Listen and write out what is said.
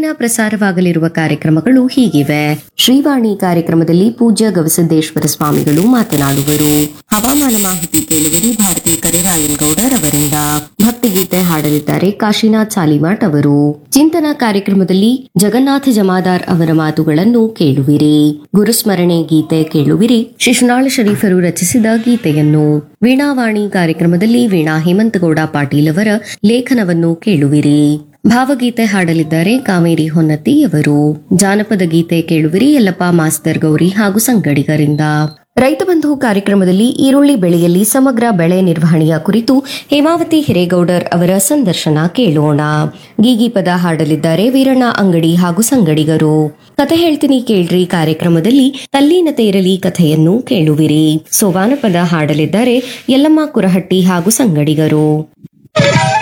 ಪ್ರಸಾರವಾಗಲಿರುವ ಕಾರ್ಯಕ್ರಮಗಳು ಹೀಗಿವೆ ಶ್ರೀವಾಣಿ ಕಾರ್ಯಕ್ರಮದಲ್ಲಿ ಪೂಜ್ಯ ಗವಿಸಿದ್ದೇಶ್ವರ ಸ್ವಾಮಿಗಳು ಮಾತನಾಡುವರು ಹವಾಮಾನ ಮಾಹಿತಿ ಕೇಳುವರಿ ಭಾರತಿ ಕರಿರಾಯನ್ಗೌಡರ್ ಅವರಿಂದ ಭಕ್ತಿಗೀತೆ ಹಾಡಲಿದ್ದಾರೆ ಕಾಶಿನಾಥ್ ಸಾಲಿಮಾಟ್ ಅವರು ಚಿಂತನ ಕಾರ್ಯಕ್ರಮದಲ್ಲಿ ಜಗನ್ನಾಥ ಜಮಾದಾರ್ ಅವರ ಮಾತುಗಳನ್ನು ಕೇಳುವಿರಿ ಗುರುಸ್ಮರಣೆ ಗೀತೆ ಕೇಳುವಿರಿ ಶಿಶುನಾಳ ಶರೀಫರು ರಚಿಸಿದ ಗೀತೆಯನ್ನು ವೀಣಾವಾಣಿ ಕಾರ್ಯಕ್ರಮದಲ್ಲಿ ವೀಣಾ ಹೇಮಂತಗೌಡ ಪಾಟೀಲ್ ಅವರ ಲೇಖನವನ್ನು ಕೇಳುವಿರಿ ಭಾವಗೀತೆ ಹಾಡಲಿದ್ದಾರೆ ಕಾವೇರಿ ಹೊನ್ನತಿ ಅವರು ಜಾನಪದ ಗೀತೆ ಕೇಳುವಿರಿ ಯಲ್ಲಪ್ಪ ಮಾಸ್ತರ್ ಗೌರಿ ಹಾಗೂ ಸಂಗಡಿಗರಿಂದ ರೈತ ಬಂಧು ಕಾರ್ಯಕ್ರಮದಲ್ಲಿ ಈರುಳ್ಳಿ ಬೆಳೆಯಲ್ಲಿ ಸಮಗ್ರ ಬೆಳೆ ನಿರ್ವಹಣೆಯ ಕುರಿತು ಹೇಮಾವತಿ ಹಿರೇಗೌಡರ್ ಅವರ ಸಂದರ್ಶನ ಕೇಳೋಣ ಗೀಗಿ ಪದ ಹಾಡಲಿದ್ದಾರೆ ವೀರಣ್ಣ ಅಂಗಡಿ ಹಾಗೂ ಸಂಗಡಿಗರು ಕತೆ ಹೇಳ್ತೀನಿ ಕೇಳ್ರಿ ಕಾರ್ಯಕ್ರಮದಲ್ಲಿ ತಲ್ಲೀನತೆ ಇರಲಿ ಕಥೆಯನ್ನು ಕೇಳುವಿರಿ ಸೋವಾನ ಪದ ಹಾಡಲಿದ್ದಾರೆ ಯಲ್ಲಮ್ಮ ಕುರಹಟ್ಟಿ ಹಾಗೂ ಸಂಗಡಿಗರು